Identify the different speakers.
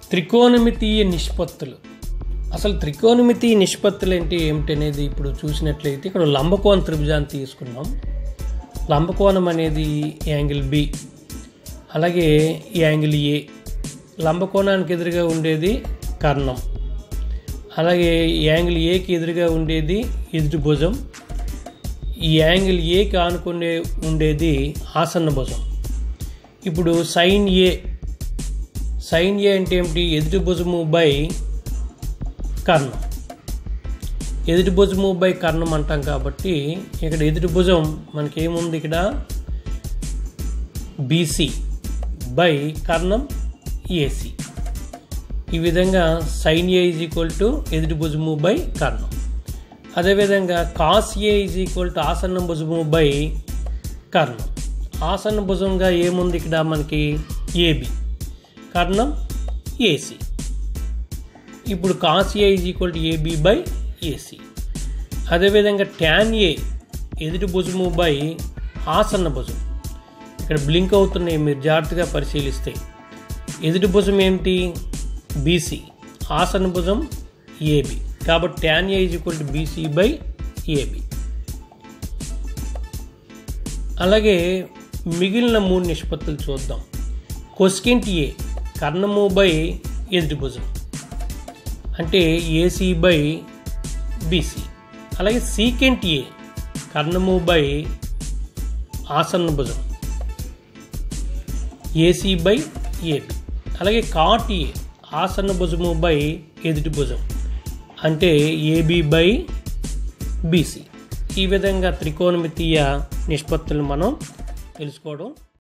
Speaker 1: త్రికోణమితీయ నిష్పత్తులు అసలు త్రికోణమితీయ నిష్పత్తులు ఏంటి ఏమిటనేది ఇప్పుడు చూసినట్లయితే ఇక్కడ లంబకోణ త్రిభుజాన్ని తీసుకున్నాం లంబకోణం అనేది యాంగిల్ బి అలాగే ఈ యాంగిల్ ఏ లంబకోణానికి ఎదురుగా ఉండేది కర్ణం అలాగే ఈ యాంగిల్ ఏకి ఎదురుగా ఉండేది ఎదుటి భుజం ఈ యాంగిల్ ఏకి ఆనుకునే ఉండేది ఆసన్న భుజం ఇప్పుడు సైన్ ఏ సైన్ ఏ అంటే ఏమిటి ఎదుటి భుజము బై కర్ణం ఎదుటి భుజము బై కర్ణం అంటాం కాబట్టి ఇక్కడ ఎదుటి భుజం మనకి ఏముంది ఇక్కడ బీసీ బై కర్ణం ఏసీ ఈ విధంగా sine A is equal to ఎదుటి భుజము బై కర్ణం అదేవిధంగా cos A is equal to ఆసన్న భుజము బై కర్ణం ఆసన్న భుజంగా ఏముంది ఇక్కడ మనకి ఏబి కర్ణం ఏసీ ఇప్పుడు cos A is equal to AB by AC అదేవిధంగా ట్యాన్ ఏ ఎదుటి భుజము బై ఆసన్న భుజం ఇక్కడ బ్లింక్ అవుతున్నాయి మీరు జాగ్రత్తగా పరిశీలిస్తే ఎదుటి భుజం ఏమిటి బీసీ ఆసన భుజం ఏబి కాబట్టి tan A is equal to BC by AB అలాగే మిగిలిన మూడు నిష్పత్తులు చూద్దాం కొస్కింట్ ఏ కర్ణము బై ఎదుటి భుజం అంటే ఏసీ బై బీసీ అలాగే సీకెంట్ ఏ కర్ణము బై ఆసన్న భుజం ఏసీ బై ఏబి అలాగే కాట్ ఏ ఆసన్న భుజము బై ఎదుటి భుజం అంటే ఏబి బై బీసీ ఈ విధంగా త్రికోణమితీయ నిష్పత్తులు మనం తెలుసుకోవడం